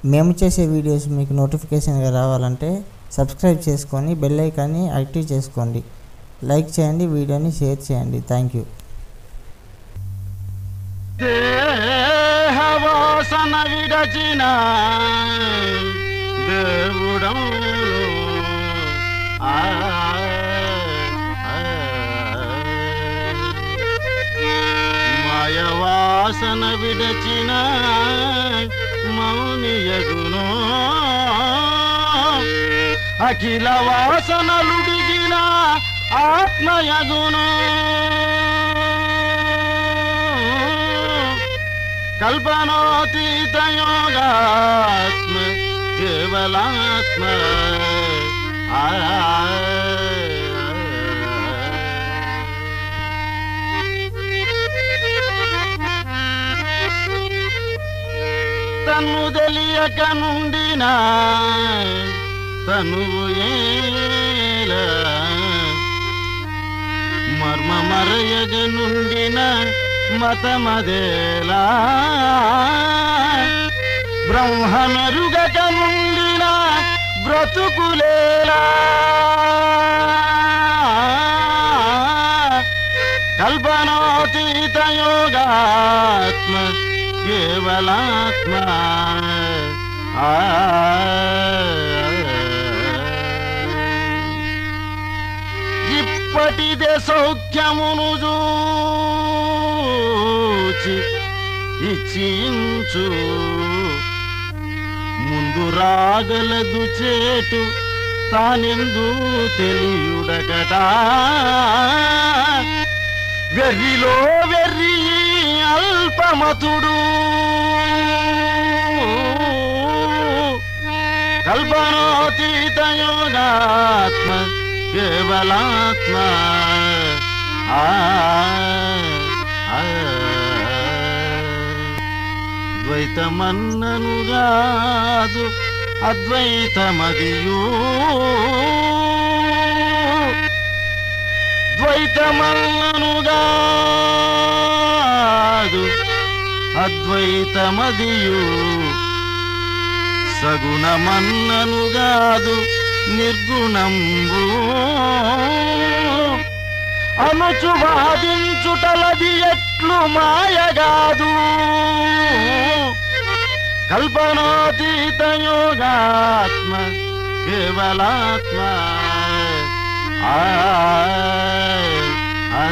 మేము చేసే వీడియోస్ మీకు నోటిఫికేషన్గా రావాలంటే సబ్స్క్రైబ్ చేసుకొని బెల్ ఐకాన్ని యాక్టివ్ చేసుకోండి లైక్ చేయండి వీడియోని షేర్ చేయండి థ్యాంక్ యూ దేహవాసన విడచిన దేవుడం మాయవాసన విడచిన మౌనియగును అఖిల వాసనలుడిగిన ఆత్మయగును కల్పనోతీతయోగాత్మ కేవలాత్మ ఆ తను తెలియక నుండిన తనువు ఏల మర్మ మరయగ నుండిన మతమదేలా బ్రహ్మమెరుగక నుండిన బ్రతుకులేలా కల్పనోతీత యోగాత్మ కేవలాత్మ ఆ ఇప్పటిదే సౌఖ్యమును చూచి ఇచ్చించు ముందు రాగలదు చేటు తానెందు తెలియుడకట వెర్రిలో వెర్రి అల్పమతుడు కల్పనోతీత యోగాత్మ కేవలాత్మ ఆ ఆ. ద్వైతమన్నను కాదు అద్వైతమదియు ద్వైతమన్నను కాదు అద్వైతమదియు సగుణమన్నను కాదు నిర్గుణంబు అనుచు వాదించుటలది ఎట్లు మాయగాదు కల్పనాతీత యోగాత్మ కేవలాత్మ ఆ ఆ.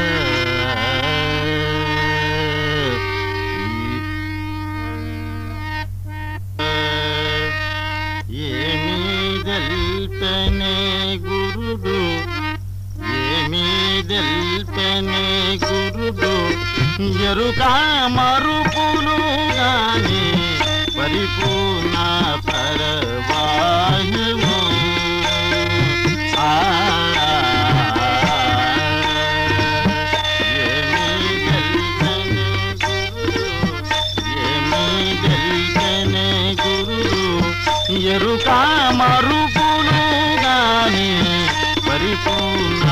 ఏమీ దల్పనే గురుడు ఏమీ దల్పనే గురుడు ఎరుక మరుపులు గాని పరిపూర్ణ పరవాయము ఆ ఏమీ దల్పనే గురుడు ఏమీ దల్పనే గురుడు ఎరుక మరుపులు గాని పరిపూర్ణ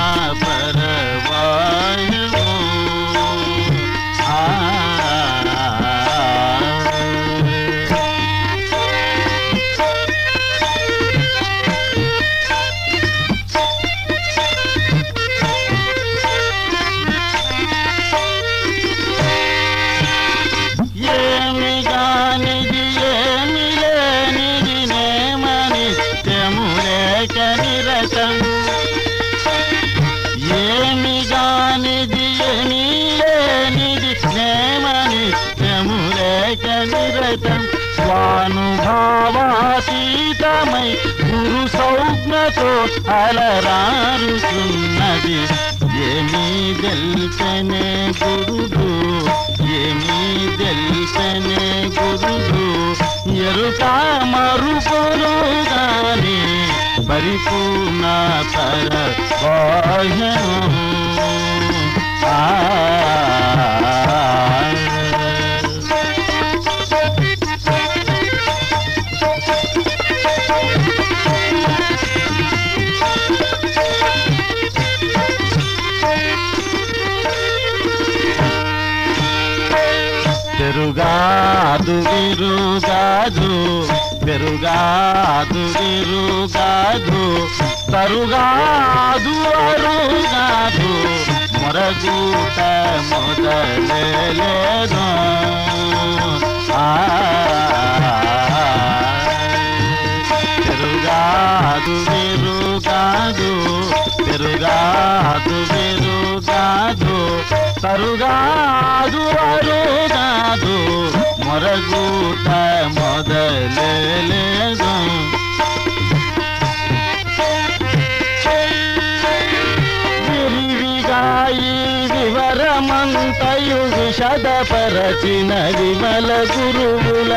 పరవాయము ఆ ఏమి గానిది ఏమి లేనిది నేమని తెములేక నిరతం ఏమి గానిది ఏమి లేనిది నేమని తెములేక నిరతం స్వానుభావాతీతమై గురు సౌజ్ఞతో అలరారుతున్నది ఏమీ దెల్పనే గురుడు ఏమీ దెల్పనే గురుడు ఎరుక మరుపులు గాని పరిపూర్ణ పర ఆ పెరుగాదు విరుగాదు పెరుగాదు విరుగాదు తరుగాదు అరుగాదు మొరగూట మొదలేదు ఆ పెరుగాదు విరుగాదు పెరుగాదు విరుగాదు తరుగాదు అరుగాదు మొరగూట మొదలేదు విరివిగా ఈ వివరమంతయు విషదపరచిన విమల గురువుల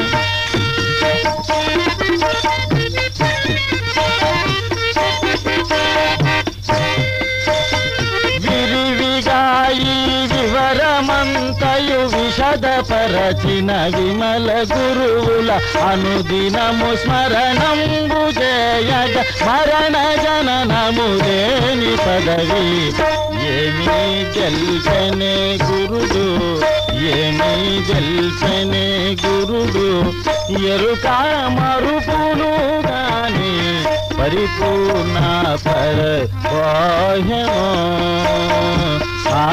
విరివిగా ఈ వివరమంతయు విషదపరచిన విమల గురువుల అనుదినము స్మరణంబు చేయగ మరణ జననము దేని పదవి ఏమీ జల్పనే గురుడు ఏమీ జల్పనే గురుడు ఎరుక మరుపులు గాని పరిపూర్ణ పర ఆ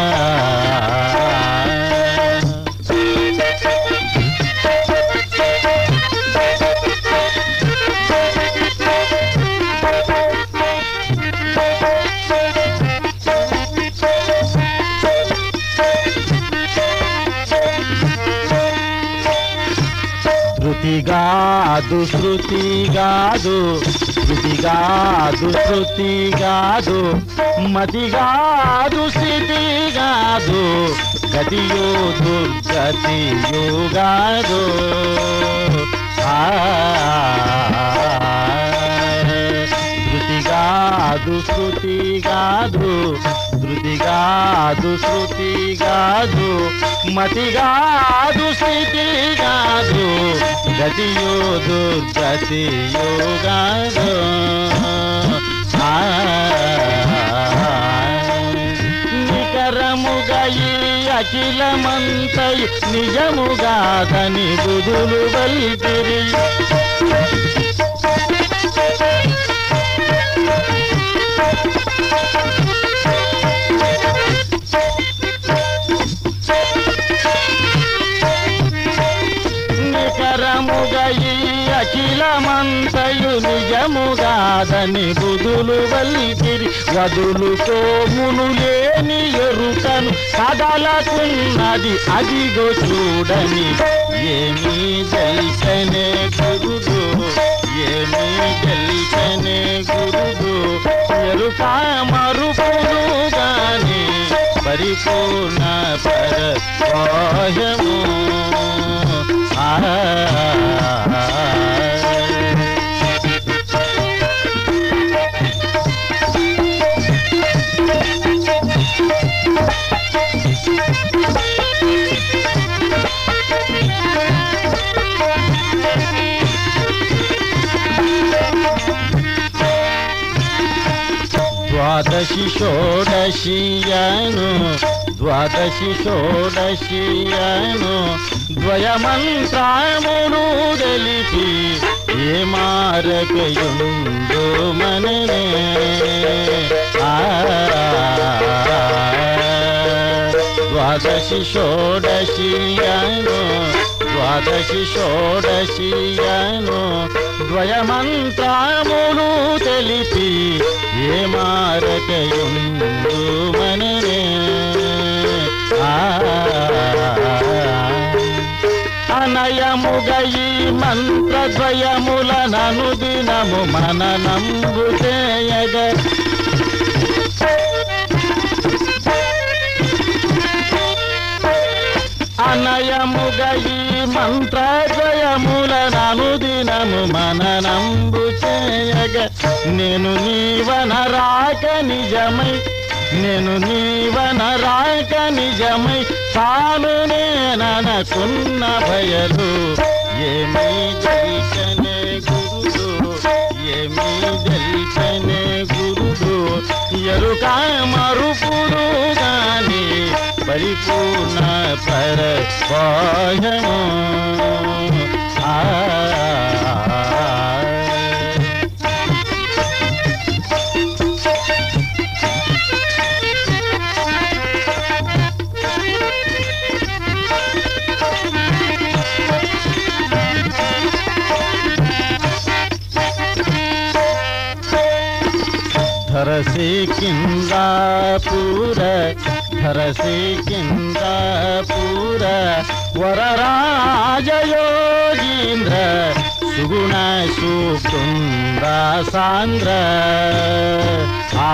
శృతిగాదు శృతిగాదు శృతిగాదు శృతిగాదు మతిగాదు స్థితిగాదు గతియో దుర్గతియోగాదు ఆ శృతిగాదు శృతిగాదు శృతిగాదు శృతిగాదు మతిగాదు స్థితిగాదు గతియో దుర్గతియోగాదు ఆ నికరముగా ఈ అఖిలమంతయు నిజముగాదని బుధులు వల్లితిరి నికరముగా ఈ అఖిలమంతయు నిజముగాదని బుధులు వల్లితిరి వదులు కోమును లేని ఎరుకను కదలకున్నది అదిగో చూడని ఏమీ జల్పనే గురుడు ఏమీ జల్పనే గురుడు ఎరుక మరుపులు గాని పరిపూర్ణ పరమోహము ఆ ద్వాదశి షోడశియను ద్వాదశి షోడశియను ద్వయమంత్రములు తెలిపి ఏ మారకయుందో మననే ఆ ద్వాదశి షోడశియను ద్వాదశి షోడశియను ద్వయమంత్రములు తెలిపి ఏ మారకయుందు మననే ఆ అనయముగ ఈ మంత్రద్వయముల నను దినము మననంబు చేయగ అనయముగ ఈ మంత్రద్వయముల నను దినము మననంబు చేయగ నేను నీవన రాక నిజమై నేను నీవన రాక నిజమై తాను నేననుకున్న భయలు ఏమీ జల్చనే గురుడు ఏమీ జల్చనే గురుడు ఎరుక మరుపులు గాని పరిపూర్ణ పరపాయము ఆ ధరసి కింద పూర ధరసి కింద పూర వరరాజయోగీంద్ర సుగుణ సుకుంద సాంద్ర ఆ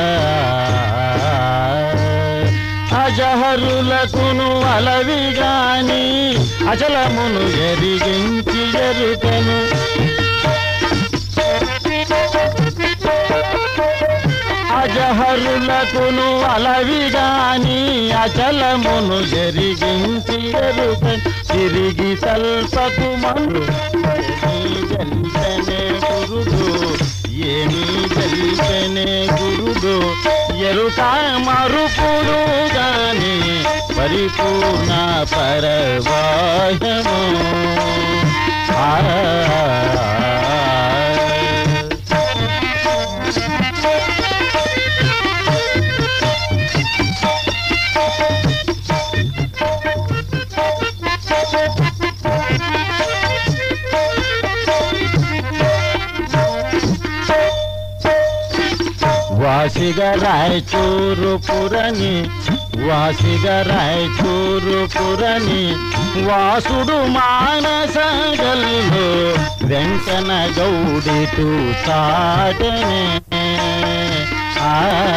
అజహరులకును అలవి గాని అచలమును ఎరిగించి ఎరుకను అజహరులకును అలవిగాని అచలమును జరిగించి ఎరుక తిరిగి తల్పకు మను ఏమీ జల్పనే గురుడు ఏమీ జల్పనే గురుడు ఎరుక మరుపుడు గాని పరిపూర్ణ పరవాహము ఆ వాసిగా రాయచూరు పురని వాసిగా రాయచూరు పురని వాసుడు మానసగల్లో వెంకన గౌడితూ చాటనే ఆ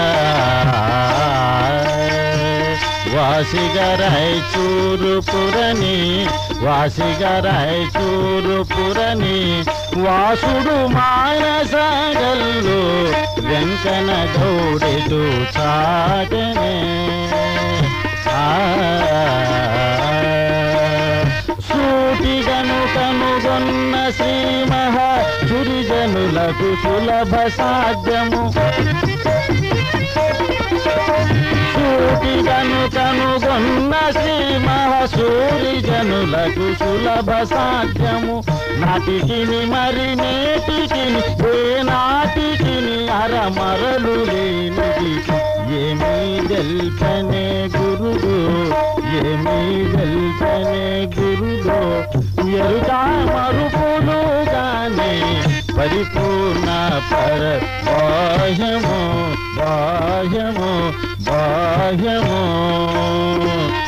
వాసిగరాయ్ చూరు పురని వాసిగరాయ్ చూరు పురని వాసుడు మానసగల్లు వెంకన గౌడిటు చాటనే ఆ సూటిగను కనుగొన్న శ్రీ మహా చురిజనులకు సులభ సాధ్యము సూటిగను కనుగొన్న శ్రీ మహసూరి జనులకు సులభ సాధ్యము నాటికిని మరి నేటికిని ఏ నాటికిని అరమరలు లేనిది ఏమీ తెల్పనే గురుడు ఏమీ తెల్పనే గురుడు ఎరుక మరుపులు గాని పరిపూర్ణ పర బాహ్యము బాహ్యము బాహ్యము